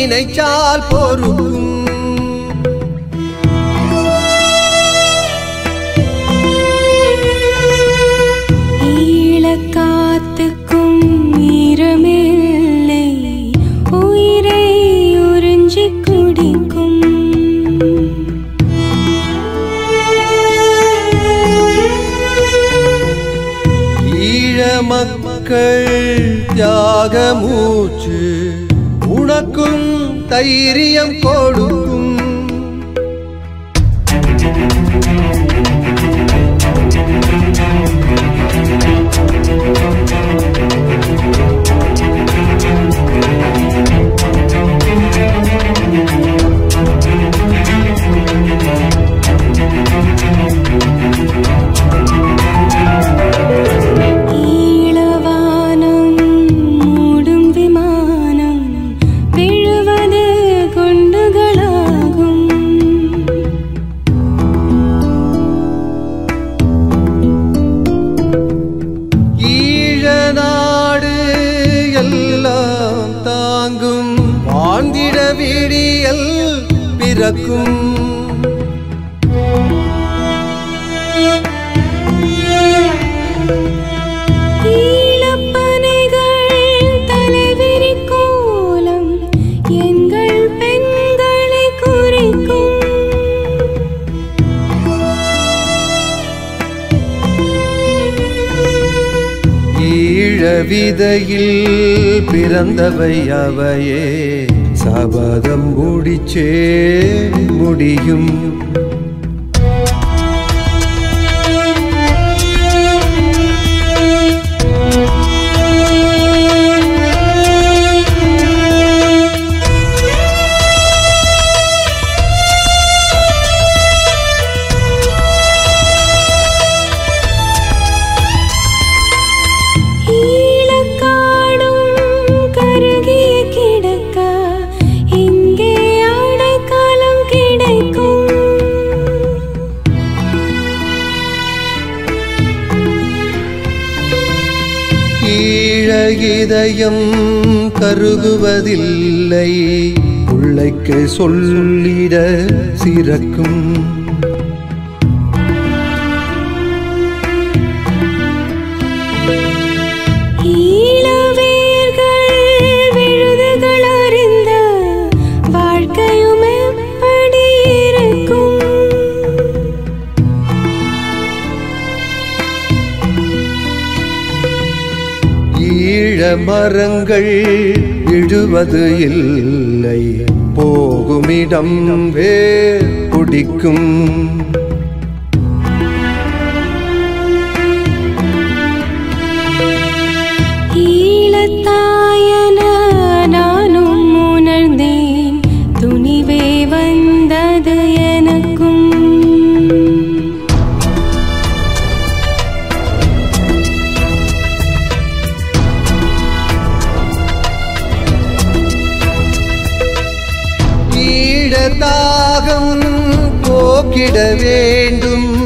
நினைச்சால் பொறுக்கும் ஈழக்காத்துக்கும் ஈரமில்லை உயிரை உறிஞ்சிக் குடிக்கும் ஈழ மக்கள் தியாக மூச்சு உனக்கும் தைரியம் கொடுக்கும் ஈழவானம் மூடும் விமானம் விழுவது குண்டுகளாகும் ஈழ நாடு எல்லாம் தாங்கும் வாழ்ந்திட விடியல் பிறக்கும் ஈழப்பனைகள் தலைவிரி கோலம் எங்கள் பெண்களை குறிக்கும் ஈழ விதையில் பிறந்தவை அவையே சபதம் முடிச்சே முடியும் ஈழக்காடும் கருகிய கிடக்க இங்கே அடைக்கலம் கிடைக்கும் ஈழ இதயம் கருகுவதில்லை பிள்ளைக்கு சொல்லிட சிறக்கும் ஈழவேர்கள் விழுதுகள் அறிந்த வாழ்க்கையும் எப்படி இருக்கும் ஈழ மரங்கள் விழுவது இல்லை போகுமிடம் வேர் பிடிக்கும் ஈழத்தாயன நானும் உணர்ந்தேன் துணிவே வந்தது எனக்கும் ஈழ தாகம் போக்கிட வேண்டும்